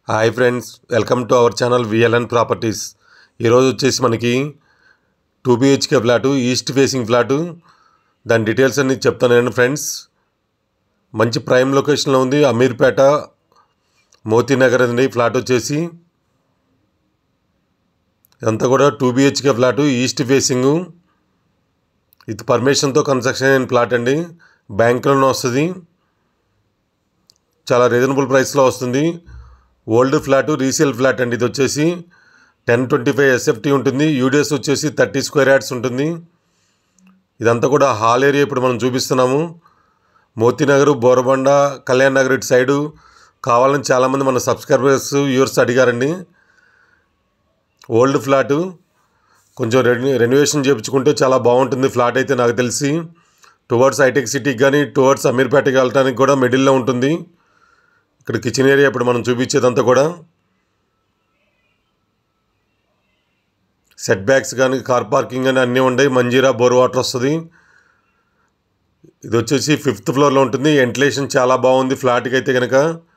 hi friends welcome to our channel VLN properties ఈరోజు వచ్చేసి మనకి two BHK flat east facing flat దాని details అన్ని చెప్తాను నేను ఫ్రెండ్స్ మంచి ప్రైమ్ లొకేషన్లో ఉంది అమీర్పేట మోతీనగర్ అండి ఫ్లాట్ వచ్చేసి ఇదంతా కూడా two BHK flat east facing ఇది పర్మిషన్తో కన్స్ట్రక్షన్ అయిన ప్లాట్ అండి బ్యాంకులోనే వస్తుంది చాలా రీజనబుల్ ప్రైస్లో వస్తుంది ఓల్డ్ ఫ్లాట్ రీసేల్ ఫ్లాట్ అండి ఇది వచ్చేసి టెన్ ట్వంటీ ఫైవ్ ఎస్ఎఫ్టీ ఉంటుంది యూడిఎస్ వచ్చేసి థర్టీ స్క్వేర్ యార్డ్స్ ఉంటుంది ఇదంతా కూడా హాల్ ఏరియా ఇప్పుడు మనం చూపిస్తున్నాము మోతీనగర్ బోరబండ కళ్యాణ్ నగర్ ఇటు సైడు కావాలని చాలామంది మన సబ్స్క్రైబర్స్ వ్యూవర్స్ అడిగారండి ఓల్డ్ ఫ్లాటు కొంచెం రెన్యూ రెన్యువేషన్ చేయించుకుంటే చాలా బాగుంటుంది ఫ్లాట్ అయితే నాకు తెలిసి టువర్డ్స్ హైటెక్ సిటీకి కానీ టువర్డ్స్ అమీర్పేటకి వెళ్ళడానికి కూడా మిడిల్లో ఉంటుంది ఇక్కడ కిచెన్ ఏరియా ఇప్పుడు మనం చూపించేదంతా కూడా సెట్ బ్యాక్స్ కానీ కార్ పార్కింగ్ కానీ అన్నీ ఉన్నాయి మంజీరా బోర్ వాటర్ వస్తుంది ఇది వచ్చేసి ఫిఫ్త్ ఫ్లోర్లో ఉంటుంది వెంటిలేషన్ చాలా బాగుంది ఫ్లాట్కి అయితే కనుక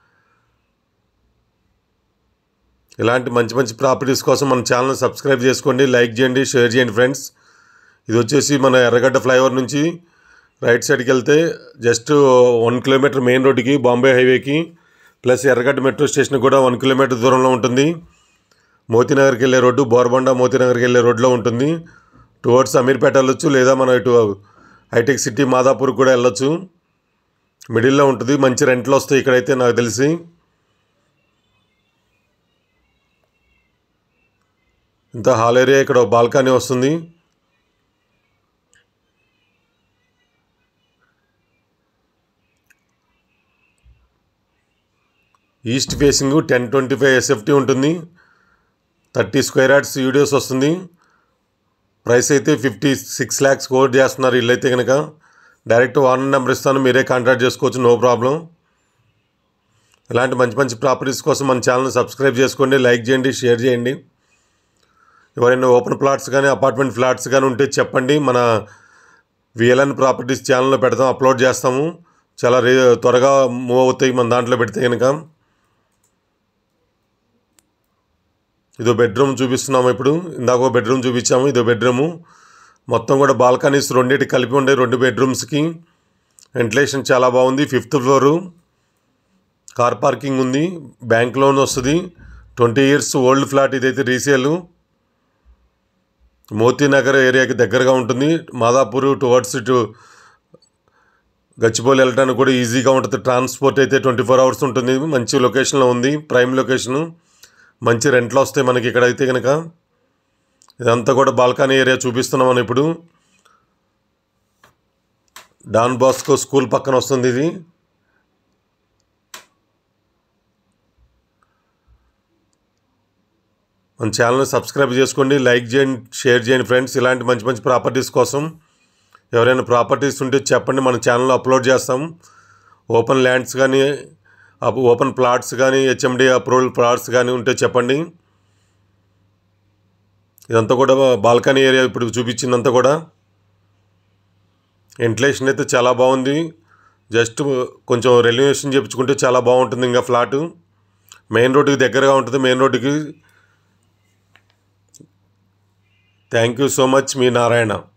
ఇలాంటి మంచి మంచి ప్రాపర్టీస్ కోసం మన ఛానల్ సబ్స్క్రైబ్ చేసుకోండి లైక్ చేయండి షేర్ చేయండి ఫ్రెండ్స్ ఇది వచ్చేసి మన ఎర్రగడ్డ ఫ్లైఓవర్ నుంచి రైట్ సైడ్కి వెళ్తే జస్ట్ వన్ కిలోమీటర్ మెయిన్ రోడ్డుకి బాంబే హైవేకి ప్లస్ ఎర్రగడ్డ మెట్రో స్టేషన్ కూడా వన్ కిలోమీటర్ దూరంలో ఉంటుంది మోతీనగర్కి వెళ్ళే రోడ్డు బోర్బండ మోతీనగర్కి వెళ్ళే రోడ్లో ఉంటుంది టువర్డ్స్ అమీర్పేట వెళ్ళొచ్చు లేదా మనం ఇటు హైటెక్ సిటీ మాదాపూర్ కూడా వెళ్ళొచ్చు మిడిల్లో ఉంటుంది మంచి రెంట్లు వస్తాయి ఇక్కడైతే నాకు తెలిసి ఇంత హాల్ ఏరియా ఇక్కడ బాల్కనీ వస్తుంది east facing ten twenty five SFT ఉంటుంది థర్టీ స్క్వేర్ యార్డ్స్ యూడియోస్ వస్తుంది ప్రైస్ అయితే ఫిఫ్టీ సిక్స్ ల్యాక్స్ కోట్ చేస్తున్నారు ఇల్లు అయితే కనుక డైరెక్ట్ వాన్ నెంబర్ ఇస్తాను మీరే కాంటాక్ట్ చేసుకోవచ్చు నో ప్రాబ్లం ఇలాంటి మంచి మంచి ప్రాపర్టీస్ కోసం మన ఛానల్ సబ్స్క్రైబ్ చేసుకోండి లైక్ చేయండి షేర్ చేయండి ఎవరైనా ఓపెన్ ప్లాట్స్ కానీ అపార్ట్మెంట్ ఫ్లాట్స్ కానీ ఉంటే చెప్పండి మన విఎల్ఎన్ ప్రాపర్టీస్ ఛానల్లో పెడతాం అప్లోడ్ చేస్తాము చాలా రే త్వరగా మూవ్ అవుతాయి మన దాంట్లో పెడితే కనుక ఇదో బెడ్రూమ్ చూపిస్తున్నాము ఇప్పుడు ఇందాక బెడ్రూమ్ చూపించాము ఇదో బెడ్రూము మొత్తం కూడా బాల్కనీస్ రెండింటి కలిపి ఉండే రెండు బెడ్రూమ్స్కి వెంటిలేషన్ చాలా బాగుంది ఫిఫ్త్ ఫ్లోరు కార్ పార్కింగ్ ఉంది బ్యాంక్ లోన్ వస్తుంది ట్వంటీ ఇయర్స్ ఓల్డ్ ఫ్లాట్ ఇదైతే రీసేల్ మోతీనగర్ ఏరియాకి దగ్గరగా ఉంటుంది మాదాపూర్ టువర్డ్స్ ఇటు గచ్చిబౌలి వెళ్ళడానికి కూడా ఈజీగా ఉంటుంది ట్రాన్స్పోర్ట్ అయితే ట్వంటీ ఫోర్ అవర్స్ ఉంటుంది మంచి లొకేషన్లో ఉంది ప్రైమ్ లొకేషను మంచి రెంట్లు వస్తాయి మనకి ఇక్కడైతే కనుక ఇదంతా కూడా బాల్కనీ ఏరియా చూపిస్తున్నాం మనం ఇప్పుడు డాన్ బాస్కో స్కూల్ పక్కన వస్తుంది ఇది మన ఛానల్ని సబ్స్క్రైబ్ చేసుకోండి లైక్ చేయండి షేర్ చేయండి ఫ్రెండ్స్ ఇలాంటి మంచి మంచి ప్రాపర్టీస్ కోసం ఎవరైనా ప్రాపర్టీస్ ఉంటే చెప్పండి మన ఛానల్లో అప్లోడ్ చేస్తాం ఓపెన్ ల్యాండ్స్ కానీ ఓపెన్ ప్లాట్స్ కానీ హెచ్ఎండి అప్రూవల్ ప్లాట్స్ కానీ ఉంటే చెప్పండి ఇదంతా కూడా బాల్కనీ ఏరియా ఇప్పుడు చూపించిందంతా కూడా వెంటిలేషన్ అయితే చాలా బాగుంది జస్ట్ కొంచెం రెన్యువేషన్ చేయించుకుంటే చాలా బాగుంటుంది ఇంకా ఫ్లాటు మెయిన్ రోడ్డుకి దగ్గరగా ఉంటుంది మెయిన్ రోడ్డుకి థ్యాంక్ యూ సో మచ్ మీ నారాయణ